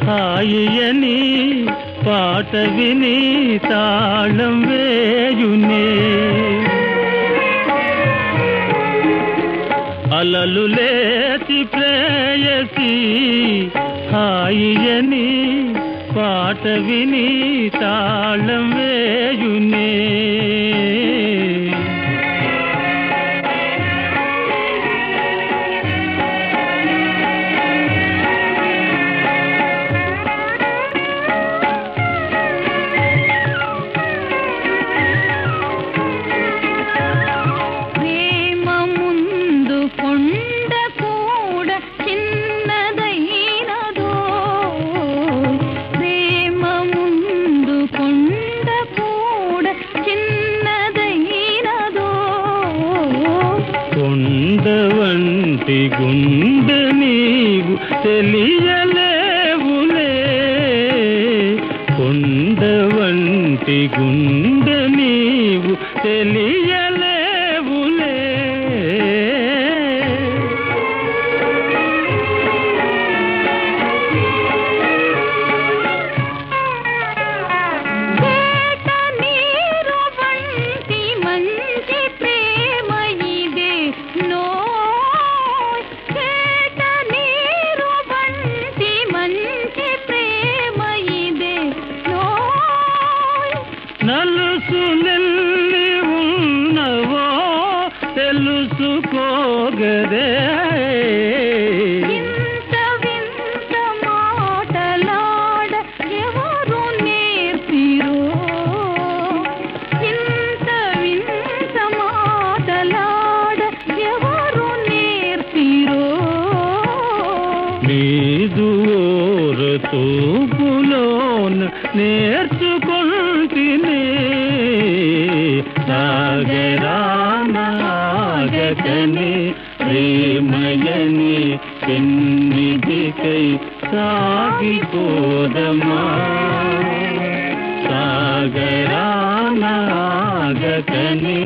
హాయియని పాట విని తాళం వేయునే అలలు లేచి ప్రేయసి హాయియని పాట విని తాళం వేయునే ప్రేమ ముందు కొండ కూడా చిన్నదైనదో ప్రేమ ముందు కొండ కూడా చిన్నదైనదో కొండ వంటి గుండె నీవు తెలియలేవులే కొండ వంటి గుండె నీవు తెలియలేవులే కేట నీరు వంటి మంచి ప్రేమ ఇదే నోయ్ కేట నీరు వంటి మంచి ప్రేమ ఇదే నోయ్ నలుసు నెల్లి ఉన్నవో తెలుసుకోగదే ఇంత వింత మాటలాడ ఎవరు నేర్పిరో ఇంత వింత మాటలాడ ఎవరు నేర్పిరో నీదు తూపులోన నేర్చుకుంటినే సాగరానాగకని ప్రేమయని పెన్నిధికై సాగిపోదమా సాగరానాగకని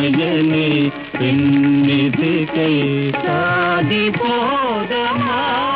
ప్రేమయని పెన్నిధికై సాగిపోదమా